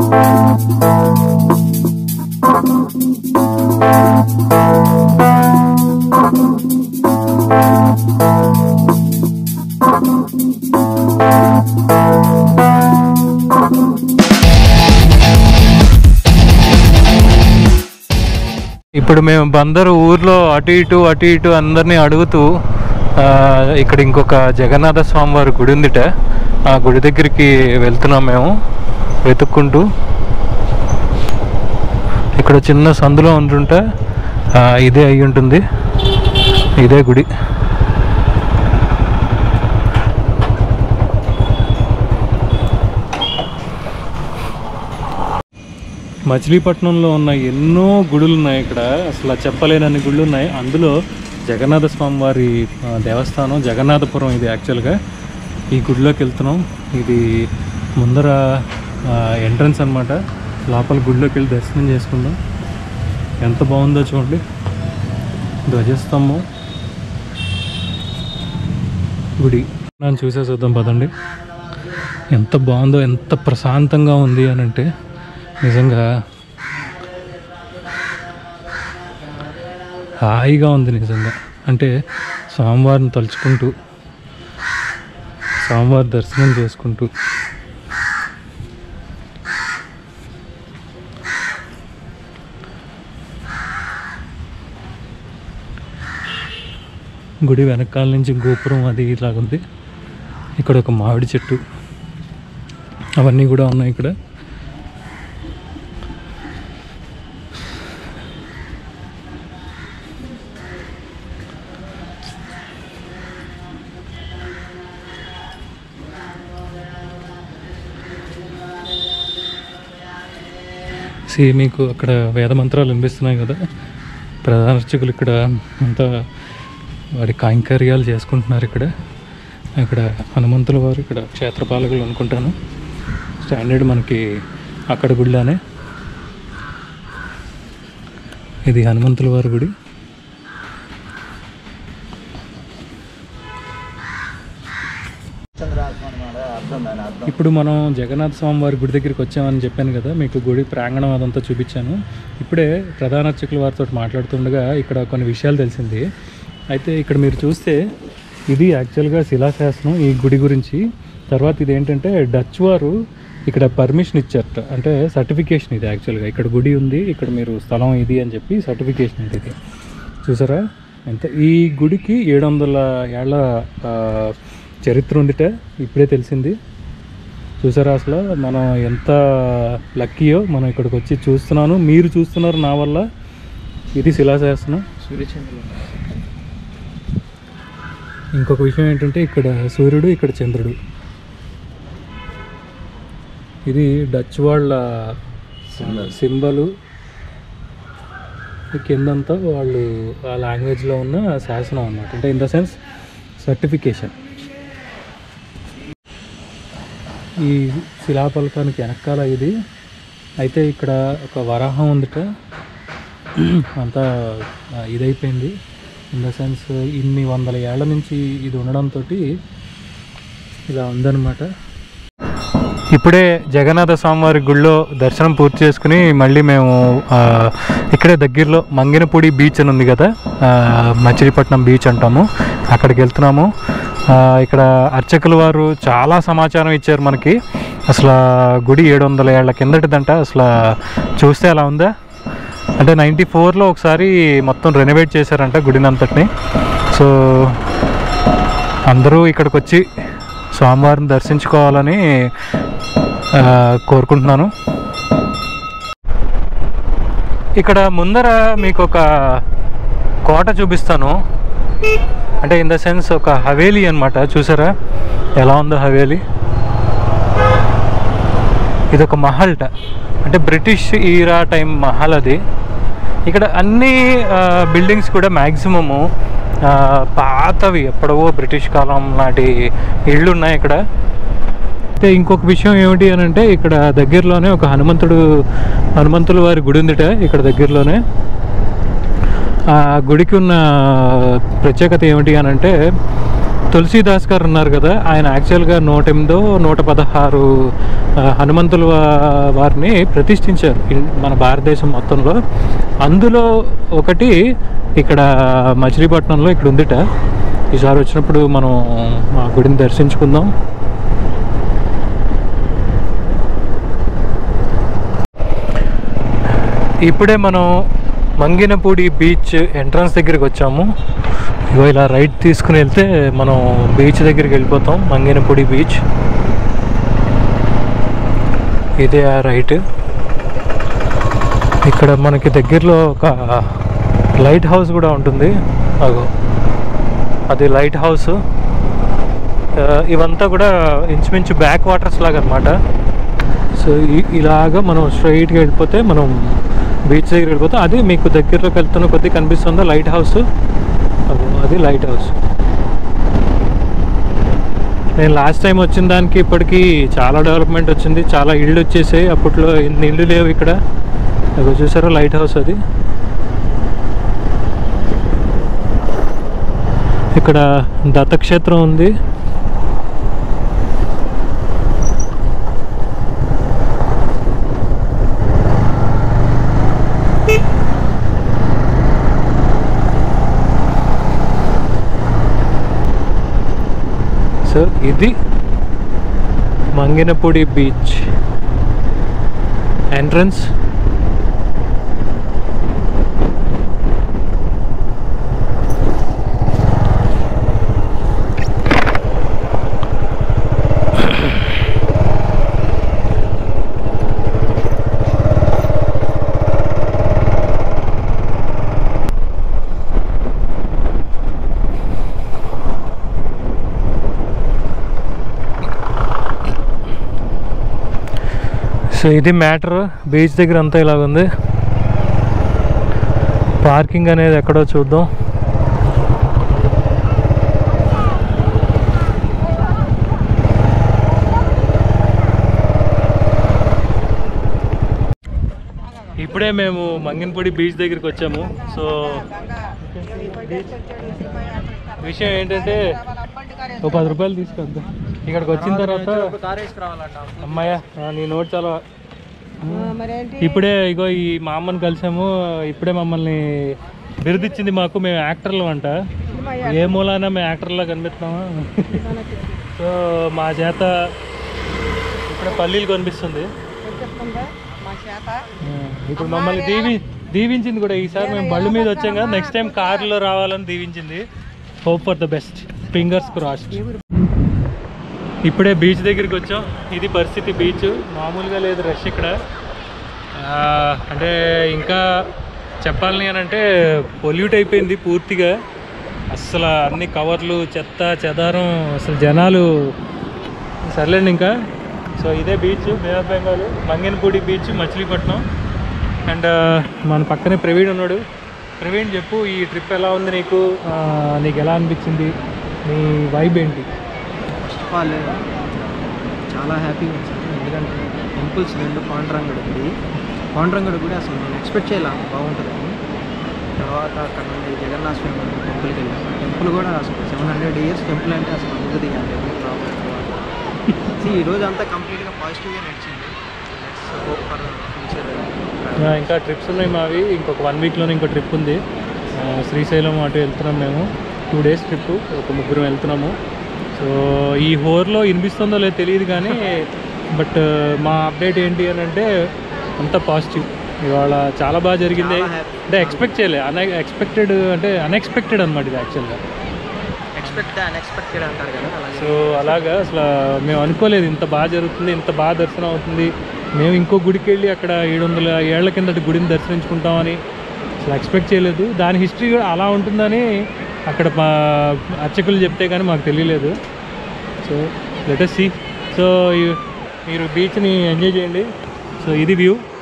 ఇప్పుడు మేము బందరు ఊర్లో అటు ఇటు అటు ఇటు అందరినీ అడుగుతూ ఆ, ఇక్కడ ఇంకొక జగన్నాథ స్వామి వారి గుడి ఉందిట ఆ గుడి దగ్గరికి వెళ్తున్నాం మేము వెతుక్కుంటూ ఇక్కడ చిన్న సందులో ఉంటుంటే ఆ, ఇదే అయి ఉంటుంది ఇదే గుడి మచిలీపట్నంలో ఉన్న ఎన్నో గుడులు ఉన్నాయి ఇక్కడ అసలు చెప్పలేనన్ని గుళ్ళు ఉన్నాయి అందులో జగన్నాథ స్వామి వారి ఆ, దేవస్థానం జగన్నాథపురం ఇది యాక్చువల్గా ఈ గుడిలోకి వెళ్తున్నాం ఇది ముందర ఎంట్రన్స్ అన్నమాట లోపల గుడిలోకి వెళ్ళి దర్శనం చేసుకుందాం ఎంత బాగుందో చూడండి ధ్వజస్తంభం గుడి నన్ను చూసే చూద్దాం పదండి ఎంత బాగుందో ఎంత ప్రశాంతంగా ఉంది అని అంటే నిజంగా హాయిగా ఉంది నిజంగా అంటే స్వామివారిని తలుచుకుంటూ స్వామివారి దర్శనం చేసుకుంటూ గుడి వెనకాల నుంచి గోపురం అది ఇలాగుంది ఇక్కడ ఒక మామిడి చెట్టు అవన్నీ కూడా ఉన్నాయి ఇక్కడ సి మీకు అక్కడ వేద మంత్రాలు వినిపిస్తున్నాయి కదా ప్రధాన అర్చకులు ఇక్కడ అంతా వారి కైంకర్యాలు చేసుకుంటున్నారు ఇక్కడ ఇక్కడ హనుమంతుల వారు ఇక్కడ క్షేత్రపాలకులు అనుకుంటాను స్టాండర్డ్ మనకి అక్కడ గుడిలానే ఇది హనుమంతుల వారి గుడి ఇప్పుడు మనం జగన్నాథ స్వామి వారి గుడి దగ్గరికి వచ్చామని చెప్పాను కదా మీకు గుడి ప్రాంగణం అదంతా చూపించాను ఇప్పుడే ప్రధాన అర్చకుల వారితో మాట్లాడుతుండగా ఇక్కడ కొన్ని విషయాలు తెలిసింది అయితే ఇక్కడ మీరు చూస్తే ఇది యాక్చువల్గా శిలాశాసనం ఈ గుడి గురించి తర్వాత ఇది ఏంటంటే డచ్ వారు ఇక్కడ పర్మిషన్ ఇచ్చారట అంటే సర్టిఫికేషన్ ఇది యాక్చువల్గా ఇక్కడ గుడి ఉంది ఇక్కడ మీరు స్థలం ఇది అని చెప్పి సర్టిఫికేషన్ ఇది ఇది చూసారా ఎంత ఈ గుడికి ఏడు వందల ఏళ్ళ ఆ, చరిత్ర ఉందిట ఇప్పుడే తెలిసింది చూసారా అసలు మనం ఎంత లక్కీయో మనం ఇక్కడికి వచ్చి చూస్తున్నాను మీరు చూస్తున్నారు నా వల్ల ఇది శిలాశాసనం ఇంకొక విషయం ఏంటంటే ఇక్కడ సూర్యుడు ఇక్కడ చంద్రుడు ఇది డచ్ వాళ్ళ సింబలు ఈ కిందంతా వాళ్ళు ఆ లాంగ్వేజ్లో ఉన్న శాసనం అన్నమాట అంటే ఇన్ ద సెన్స్ సర్టిఫికేషన్ ఈ శిలాఫలకానికి వెనకాల ఇది అయితే ఇక్కడ ఒక వరాహం ఉందిట అంతా ఆ, ఇదైపోయింది ఇన్ ద సెన్స్ ఇన్ని వందల ఏళ్ల నుంచి ఇది ఉండడంతో ఇలా ఉందన్నమాట ఇప్పుడే జగన్నాథ స్వామివారి గుళ్ళో దర్శనం పూర్తి చేసుకుని మళ్ళీ మేము ఆ, ఇక్కడే దగ్గరలో మంగినపూడి బీచ్ అని ఉంది కదా ఆ, మచిలీపట్నం బీచ్ అంటాము అక్కడికి వెళ్తున్నాము ఆ, ఇక్కడ అర్చకుల వారు చాలా సమాచారం ఇచ్చారు మనకి అసలు ఆ గుడి ఏడు వందల ఏళ్ల కిందటిదంట అసలు చూస్తే అలా ఉందా అంటే నైంటీ ఫోర్లో ఒకసారి మొత్తం రెనోవేట్ చేశారంట గుడిని అంతటిని సో అందరూ ఇక్కడికి వచ్చి స్వామివారిని దర్శించుకోవాలని ఆ, కోరుకుంటున్నాను ఇక్కడ ముందర మీకు ఒక కోట చూపిస్తాను అంటే ఇన్ ద సెన్స్ ఒక హవేలీ అన్నమాట చూసారా ఎలా ఉందో హవేలీ ఇది ఒక మహల్ట అంటే బ్రిటిష్ ఈరా టైం మహల్ అది ఇక్కడ అన్ని బిల్డింగ్స్ కూడా మ్యాక్సిమము పాతవి ఎప్పుడో బ్రిటిష్ కాలం నాటి ఇళ్ళు ఉన్నాయి ఇక్కడ అయితే ఇంకొక విషయం ఏమిటి అని అంటే ఇక్కడ దగ్గరలోనే ఒక హనుమంతుడు హనుమంతుల వారి గుడి ఉందిట ఇక్కడ దగ్గరలోనే ఆ గుడికి ఉన్న ప్రత్యేకత ఏమిటి అని అంటే తులసీదాస్ గారు ఉన్నారు కదా ఆయన యాక్చువల్గా నూట ఎనిమిదో నూట పదహారు ఆ, హనుమంతుల వా- వారిని ప్రతిష్ఠించారు ఇన్- మన భారతదేశం మొత్తంలో అందులో ఒకటి ఇక్కడ మచిలీపట్నంలో ఇక్కడ ఉందిట ఈసారి వచ్చినప్పుడు మనం ఆ గుడిని దర్శించుకుందాం ఇప్పుడే మనం మంగినపూడి బీచ్ ఎంట్రన్స్ దగ్గరికి వచ్చాము ఇగో ఇలా రైట్ తీసుకుని వెళ్తే మనం బీచ్ దగ్గరికి వెళ్ళిపోతాం మంగినపూడి బీచ్ ఇదే ఆ రైట్ ఇక్కడ మనకి దగ్గరలో ఒక లైట్ హౌస్ కూడా ఉంటుంది అగో అది లైట్ హౌస్ ఆ, ఇవంతా కూడా ఇంచుమించు బ్యాక్ వాటర్స్ లాగా అనమాట సో ఈ- ఇలాగా మనం స్ట్రైట్గా వెళ్ళిపోతే మనం బీచ్ దగ్గర వెళ్ళిపోతే అది మీకు దగ్గరలోకి వెళ్తున్న కొద్దీ కనిపిస్తుందా లైట్ హౌస్ అగో, అది లైట్ హౌస్ నేను లాస్ట్ టైం వచ్చిన దానికి ఇప్పటికీ చాలా డెవలప్మెంట్ వచ్చింది చాలా ఇళ్ళు వచ్చేసాయి అప్పట్లో ఇన్ని ఇళ్ళు లేవు ఇక్కడ అగో చూసారా లైట్ హౌస్ అది ఇక్కడ దత్తక్షేత్రం ఉంది సో ఇది మంగినపూడి బీచ్ ఎంట్రన్స్ సో ఇది మ్యాటర్ బీచ్ దగ్గర అంతా ఇలాగ ఉంది పార్కింగ్ అనేది ఎక్కడో చూద్దాం ఇప్పుడే మేము మంగన్పూడి బీచ్ దగ్గరికి వచ్చాము సో విషయం ఏంటంటే ఒక పది రూపాయలు తీసుకొద్దాం ఇక్కడికి వచ్చిన తర్వాత అమ్మాయ ఆ, నీ నోట్ చాలా ఇప్పుడే ఇగో ఈ మా అమ్మని కలిసాము ఇప్పుడే మమ్మల్ని బిరుదిచ్చింది మాకు మేము యాక్టర్లు అంట ఏ మూలాన మేము యాక్టర్లా కనిపిస్తున్నామా సో మా చేత ఇప్పుడే పల్లీలు కనిపిస్తుంది ఆ, ఇప్పుడు మమ్మల్ని దీవి దీవించింది కూడా ఈసారి మేము బళ్ళు మీద వచ్చాం కదా నెక్స్ట్ టైం కార్లో రావాలని దీవించింది hope for the best fingers crossed ఇప్పుడే బీచ్ దగ్గరికి వచ్చాం ఇది పరిస్థితి బీచ్ మామూలుగా లేదు రష్ ఇక్కడ ఆ, అంటే ఇంకా చెప్పాలని అని అంటే పొల్యూట్ అయిపోయింది పూర్తిగా అస్సలు అన్ని కవర్లు చెత్త చెదారం అసలు జనాలు సర్లేండి ఇంకా సో ఇదే beach bay of Bengal Manganapudi beach Machilipatnam and మన పక్కనే ప్రవీణ్ ఉన్నాడు ప్రవీణ్ చెప్పు ఈ ట్రిప్ ఎలా ఉంది నీకు ఆ, నీకు ఎలా అనిపించింది నీ వైబ్ ఏంటి ఫస్ట్ ఆఫ్ ఆల్ చాలా హ్యాపీగా ఉంది సార్ ఎందుకంటే టెంపుల్స్ రెండు పాండురంగడు గుడి పాండురంగడు గుడి అసలు నేను ఎక్స్పెక్ట్ చేయాలి అంత బాగుంటుందని తర్వాత అక్కడ నుండి జగన్నాథ స్వామి టెంపుల్కి వెళ్ళాం ఆ టెంపుల్ కూడా అసలు సెవెన్ హండ్రెడ్ ఇయర్స్ టెంపుల్ అంటే అసలు అందుతుంది ఈ రోజు అంతా కంప్లీట్గా పాజిటివ్గా నడిచింది హోప్ ఫర్ ఫ్యూచర్ ఆ, ఇంకా ట్రిప్స్ ఉన్నాయి మావి ఇంకొక వన్ వీక్లోనే ఇంకో ట్రిప్ ఉంది ఆ, శ్రీశైలం అటు వెళ్తున్నాం మేము టూ డేస్ ట్రిప్ ఒక ముగ్గురు వెళ్తున్నాము సో ఈ హోర్లో వినిపిస్తుందో లేదో తెలియదు కానీ బట్ మా అప్డేట్ ఏంటి అని అంటే అంత పాజిటివ్ ఇవాళ చాలా బాగా జరిగింది చాలా happy. అంటే ఎక్స్పెక్ట్ చేయలే అన్ ఎక్స్పెక్టెడ్ అంటే అన్ఎక్స్పెక్టెడ్ అనమాట ఇది యాక్చువల్గా ఎక్స్పెక్ట్ అన్ఎక్స్పెక్టెడ్ అంటారు కదా అలాగే సో అలాగా అసలు మేము అనుకోలేదు ఇంత బాగా జరుగుతుంది ఇంత బాగా దర్శనం అవుతుంది మేము ఇంకో గుడికి వెళ్ళి అక్కడ ఏడు వందల ఏళ్ల కిందటి గుడిని దర్శించుకుంటామని అసలు ఎక్స్పెక్ట్ చేయలేదు దాని హిస్టరీ కూడా అలా ఉంటుందని అక్కడ మా అర్చకులు చెప్తే కానీ మాకు తెలియలేదు సో లెటస్ సి సో మీరు బీచ్ని ఎంజాయ్ చేయండి సో ఇది వ్యూ